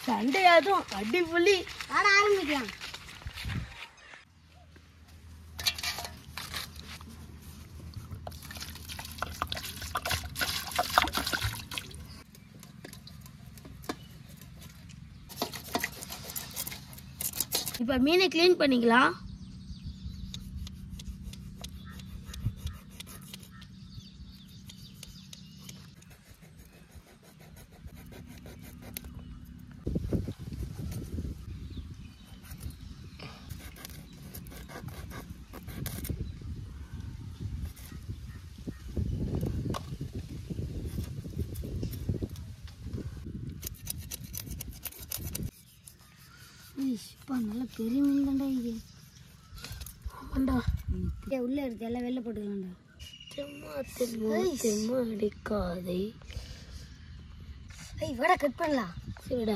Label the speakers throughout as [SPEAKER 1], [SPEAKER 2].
[SPEAKER 1] சண்டையாதும் அடிப்புலி
[SPEAKER 2] ஆட ஆரம்பிக்கலாம்
[SPEAKER 1] இப்ப மீனை க்ளீன் பண்ணிக்கலாம்
[SPEAKER 2] இப்போ நல்ல பெரிய மீன் தான்டா இது
[SPEAKER 1] ஆமாண்டா
[SPEAKER 2] ஏய், உள்ள இருக்கு எல்லாம் வெளில போட்டுக்கலாம்டா
[SPEAKER 1] தெம்மா தெம்மா தெம்மா அடிக்காதே
[SPEAKER 2] ஐய் வடை கட் பண்ணலாம்
[SPEAKER 1] சரிடா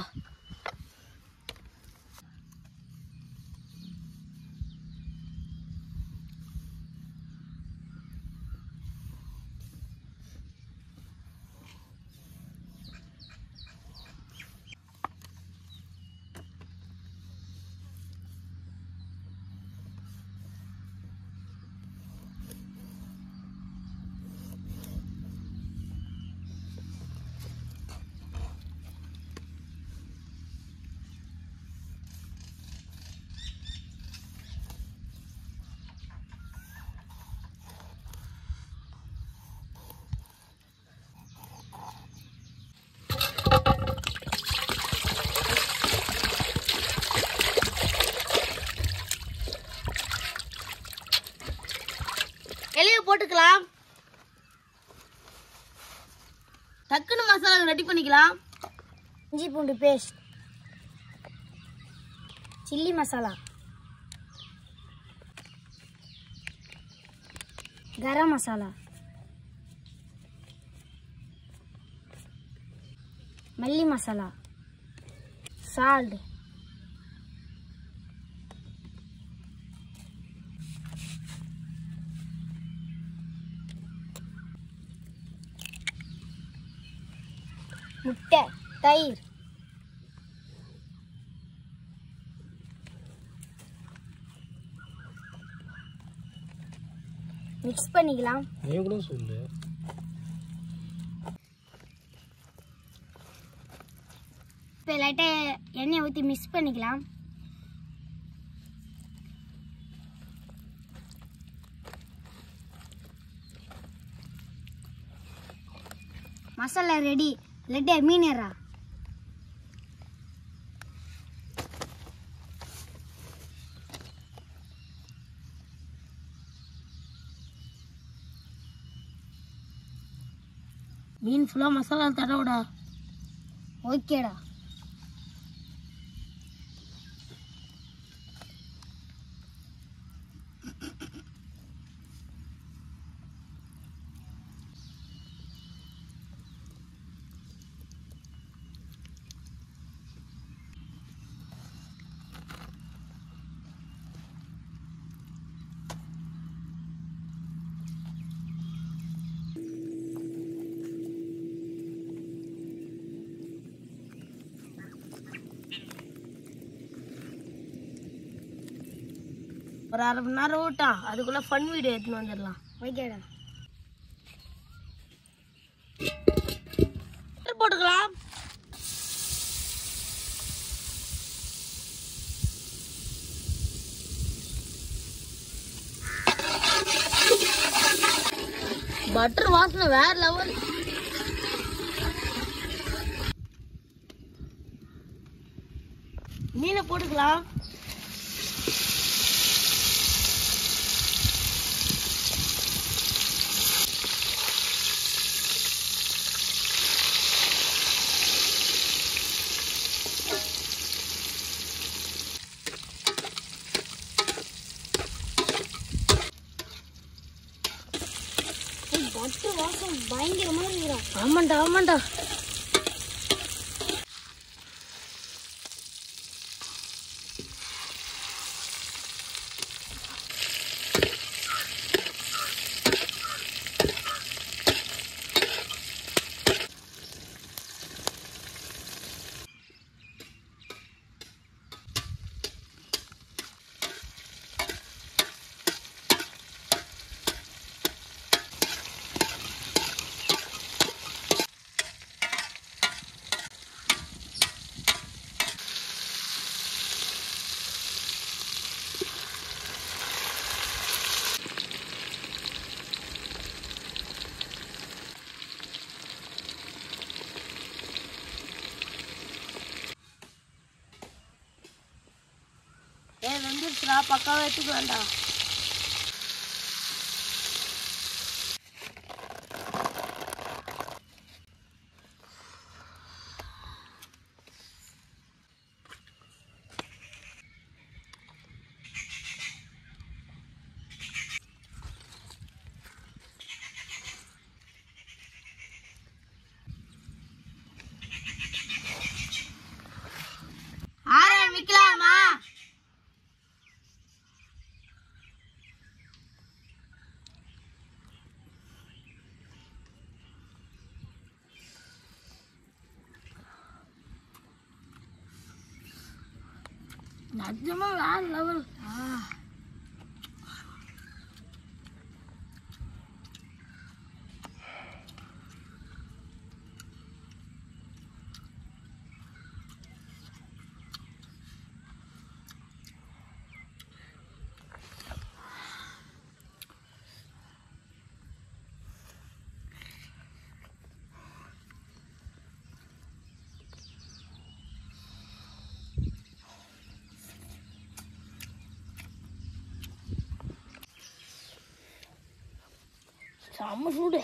[SPEAKER 1] இலைய போட்டுக்கலாம் டக்குன்னு மசாலா ரெடி பண்ணிக்கலாம்
[SPEAKER 2] இஞ்சி பூண்டு பேஸ்ட் சில்லி மசாலா கரம் மசாலா மல்லி மசாலா சால்ட் முட்டை தயிர் மிக்ஸ் பண்ணிக்கலாம்
[SPEAKER 3] நீ கூட சொல்லு
[SPEAKER 2] இப்போ லைட்டாக எண்ணெய் ஊற்றி மிக்ஸ் பண்ணிக்கலாம் மசாலா ரெடி லெட்டே மீனரா
[SPEAKER 1] மீன் ஃபுல்லா மசாலா தடவுடா
[SPEAKER 2] ஓகேடா
[SPEAKER 1] ஒரு அரை மணி நேரம் விட்டான் அதுக்குள்ள ஃபன் வீடியோ எடுத்துன்னு வந்துடலாம்
[SPEAKER 2] ஓகேடா
[SPEAKER 1] பட்டர் போட்டுக்கலாம் பட்டர் வாசனை வேற லெவல் மீனை போட்டுக்கலாம்
[SPEAKER 2] பட்டு வாசம் பயங்கரமா இருக்குடா
[SPEAKER 1] ஆமாண்டா ஆமாண்டா ஏ வெந்துருச்சுடா பக்காவா எடுத்துக்க வேண்டாம்
[SPEAKER 2] ஆரம்பிக்கலாமா
[SPEAKER 1] நிஜமா வேற லெவல் செம்ம சூடு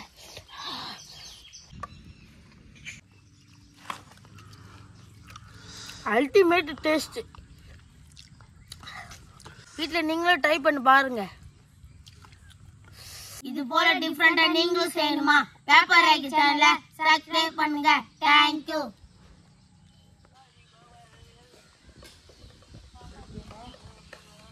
[SPEAKER 1] அல்டிமேட் டேஸ்ட் வீட்டில் நீங்களும் ட்ரை பண்ணி பாருங்க
[SPEAKER 2] இது போல டிஃப்ரெண்டா நீங்களும் செய்யணுமா பேப்பர் ஆக்கி சேனலை சப்ஸ்கிரைப் பண்ணுங்க தேங்க்யூ